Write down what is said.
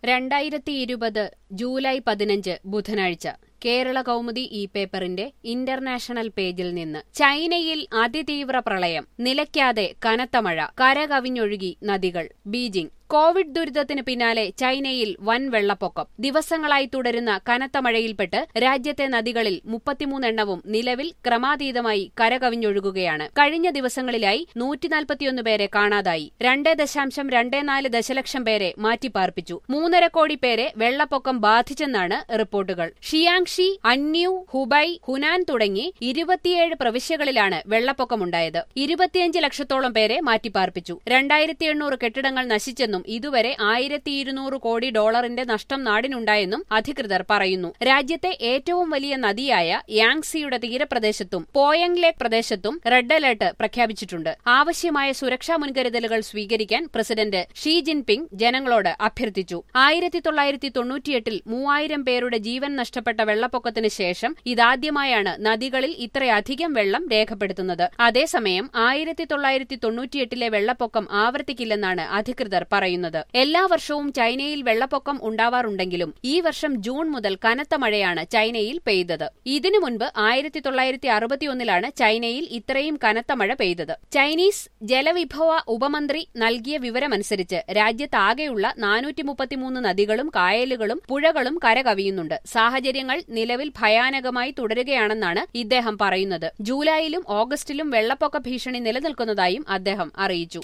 രണ്ടായിരത്തി ഇരുപത് ജൂലൈ പതിനഞ്ച് ബുധനാഴ്ച കേരള കൗമുദി ഈ പേപ്പറിന്റെ ഇന്റർനാഷണൽ പേജിൽ നിന്ന് ചൈനയിൽ അതിതീവ്ര പ്രളയം നിലയ്ക്കാതെ കനത്ത മഴ കരകവിഞ്ഞൊഴുകി നദികൾ ബീജിംഗ് കോവിഡ് ദുരിതത്തിന് പിന്നാലെ ചൈനയിൽ വൻ വെള്ളപ്പൊക്കം ദിവസങ്ങളായി തുടരുന്ന കനത്ത മഴയിൽപ്പെട്ട് രാജ്യത്തെ നദികളിൽ മുപ്പത്തിമൂന്നെണ്ണവും നിലവിൽ ക്രമാതീതമായി കരകവിഞ്ഞൊഴുകുകയാണ് കഴിഞ്ഞ ദിവസങ്ങളിലായി നൂറ്റിനാൽപ്പത്തിയൊന്ന് പേരെ കാണാതായി രണ്ട് ദശാംശം രണ്ട് നാല് ദശലക്ഷം പേരെ മാറ്റിപ്പാർപ്പിച്ചു മൂന്നര കോടി പേരെ വെള്ളപ്പൊക്കം ബാധിച്ചെന്നാണ് റിപ്പോർട്ടുകൾ ഷിയാങ്ഷി അന്യു ഹുബൈ ഹുനാൻ തുടങ്ങി ഇരുപത്തിയേഴ് പ്രവിശ്യകളിലാണ് വെള്ളപ്പൊക്കമുണ്ടായത് ഇരുപത്തിയഞ്ച് ലക്ഷത്തോളം പേരെ മാറ്റിപ്പാർപ്പിച്ചു രണ്ടായിരത്തി എണ്ണൂറ് കെട്ടിടങ്ങൾ നശിച്ചെന്നും ഇതുവരെ ആയിരത്തി ഇരുന്നൂറ് കോടി ഡോളറിന്റെ നഷ്ടം നാടിനുണ്ടായെന്നും അധികൃതർ പറയുന്നു രാജ്യത്തെ ഏറ്റവും വലിയ നദിയായ യാങ്സിയുടെ തീരപ്രദേശത്തും പോയങ് ലേക്ക് പ്രദേശത്തും റെഡ് അലർട്ട് പ്രഖ്യാപിച്ചിട്ടുണ്ട് ആവശ്യമായ സുരക്ഷാ മുൻകരുതലുകൾ സ്വീകരിക്കാൻ പ്രസിഡന്റ് ഷീ ജിൻപിങ് ജനങ്ങളോട് അഭ്യർത്ഥിച്ചു ആയിരത്തി തൊള്ളായിരത്തി തൊണ്ണൂറ്റിയെട്ടിൽ മൂവായിരം പേരുടെ ജീവൻ നഷ്ടപ്പെട്ട വെള്ളപ്പൊക്കത്തിന് ശേഷം ഇതാദ്യമായാണ് നദികളിൽ ഇത്രയധികം വെള്ളം രേഖപ്പെടുത്തുന്നത് അതേസമയം ആയിരത്തി തൊള്ളായിരത്തി തൊണ്ണൂറ്റിയെട്ടിലെ വെള്ളപ്പൊക്കം ആവർത്തിക്കില്ലെന്നാണ് അധികൃതർ പറയുന്നത് എല്ലാ വർഷവും ചൈനയിൽ വെള്ളപ്പൊക്കം ഉണ്ടാവാറുണ്ടെങ്കിലും ഈ വർഷം ജൂൺ മുതൽ കനത്ത മഴയാണ് ചൈനയിൽ പെയ്തത് ഇതിനു മുൻപ് ആയിരത്തി തൊള്ളായിരത്തി അറുപത്തിയൊന്നിലാണ് ചൈനയിൽ ഇത്രയും കനത്ത മഴ പെയ്തത് ചൈനീസ് ജലവിഭവ ഉപമന്ത്രി നൽകിയ വിവരമനുസരിച്ച് രാജ്യത്താകെയുള്ള നാനൂറ്റി മുപ്പത്തിമൂന്ന് നദികളും കായലുകളും പുഴകളും കരകവിയുന്നുണ്ട് സാഹചര്യങ്ങൾ നിലവിൽ ഭയാനകമായി തുടരുകയാണെന്നാണ് ഇദ്ദേഹം പറയുന്നത് ജൂലൈയിലും ഓഗസ്റ്റിലും വെള്ളപ്പൊക്ക ഭീഷണി നിലനിൽക്കുന്നതായും അദ്ദേഹം അറിയിച്ചു